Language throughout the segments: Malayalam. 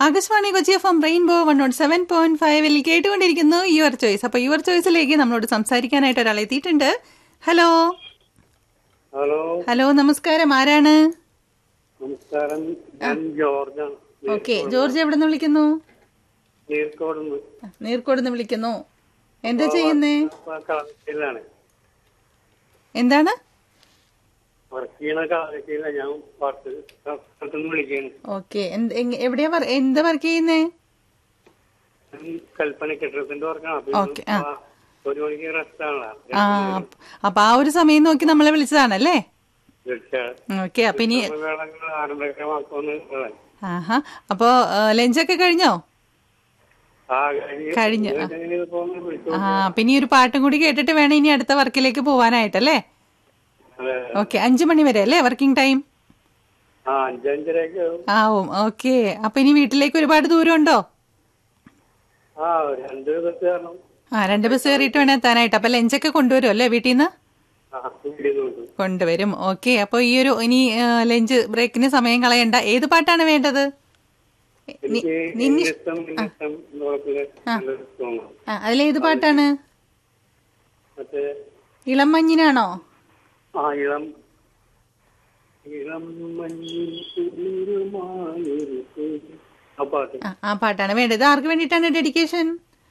Akashvani Kochi F M rainbow one nought seven point ഫൈവിൽ കേട്ടുകൊണ്ടിരിക്കുന്നു യുവർ ചോയ്സ് അപ്പൊ യുവർ ചോയ്സിലേക്ക് നമ്മളോട് സംസാരിക്കാനായിട്ട് ഒരാൾ എത്തിയിട്ടുണ്ട് ഹലോ ഹലോ ഹലോ നമസ്കാരം ആരാണ് നമസ്കാരം ഞാൻ ജോർജാണ് ഓക്കെ ജോർജ് എവിടെ നിന്ന് വിളിക്കുന്നു നീർക്കോട് നീർക്കോട് നിന്ന് വിളിക്കുന്നു എന്താ ചെയ്യുന്നേ കളകശയിലാണ് എന്താണ് വർക്ക് ചെയ്യണ കളകശയില ഞാൻ പാട്ട് സ്ഥലത്തുനിന്ന് വിളിക്കുകയാണ് ഓക്കെ എവിടെയാ വർ- എന്താ വർക്ക് ചെയ്യുന്നേ ഞാൻ കൽപ്പന കെട്ടിടത്തിന്റെ വർക്കാണ് അപ്പൊ ഓക്കെ, ഇന്ന് ആ. ആ ഒരു മണിക്ക് റെസ്റ്റ് ആണല്ലോ ആ അപ്പ- അപ്പൊ ആ ഒരു സമയം നോക്കി നമ്മളെ വിളിച്ചതാണല്ലേ തീർച്ചയായും ഓക്കെ അപ്പൊ ഇനി വേളങ്ങൾ ആരംഭകരമാക്കുമെന്ന് ആഹാ അപ്പൊ ലഞ്ചൊക്കെ കഴിഞ്ഞോ ആ കഴിഞ്ഞു, കഴിഞ്ഞ് ആ. ഇങ്ങനെ പോകുന്ന വിളിച്ചു ആ പിന്നെ ഈ ഒരു പാട്ടും കൂടി കേട്ടിട്ട് വേണം ഇനി അടുത്ത വർക്കിലേക്ക് പോവാനായിട്ടല്ലേ അതെ. ഓക്കെ അഞ്ചു മണി വരെ അല്ലേ വർക്കിംഗ് ടൈം ആ അഞ്ചഞ്ചരക്ക് ആവും ഓക്കെ അപ്പൊ ഇനി വീട്ടിലേക്ക് ഒരുപാട് ദൂരം ഉണ്ടോ ആ രണ്ട് ബസ് കാരണം ആ രണ്ട് ബസ് കയറിയിട്ട് വേണം എത്താനായിട്ട് അപ്പൊ ലഞ്ചൊക്കെ കൊണ്ടുവരും അല്ലേ വീട്ടിൽ നിന്ന് ആ വീടിന്നുണ്ട് കൊണ്ടുവരും ഓക്കെ അപ്പൊ ഈ ഒരു ഇനി ലഞ്ച് ബ്രേക്കിന് സമയം കളയണ്ട ഏത് പാട്ടാണ് വേണ്ടത് നി- എനിക്ക് നിന്നി- ഇഷ്ടം ഇഷ്ടം നല്ലൊരു സോങ് ആ അതിലേത് പാട്ടാണ് മറ്റേ ഇളം മഞ്ഞിനാണോ ആ ഇളം ഇളം മഞ്ഞിൽ കുളിരുമായൊരു പൂവ്. ആ പാട്ട് ആ ആ പാട്ടാണ് വേണ്ടത് ആർക്ക് വേണ്ടിയിട്ടാണ് ഡെഡിക്കേഷൻ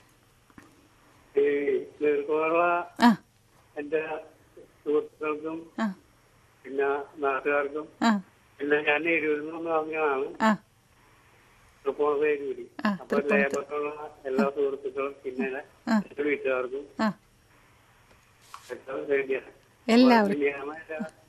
ഈ ദീർഘമുള്ള ആ എന്റെ സുഹൃത്തുക്കൾക്കും ആ പിന്നെ നാട്ടുകാർക്കും ആ പിന്നെ ഞാൻ എരൂരിൽ നിന്ന് പറഞ്ഞതാണ് ആ തൃപ്പൂണിത്തുറ എരൂരി ആ, അപ്പൊ ലേബറിലുള്ള എല്ലാ സുഹൃത്തുക്കളും പിന്നെ ആ. എന്റെ വീട്ടുകാർക്കും ആ ഒക്കെ വേണ്ടിയാണ് എല്ലാവർക്കും വലിയ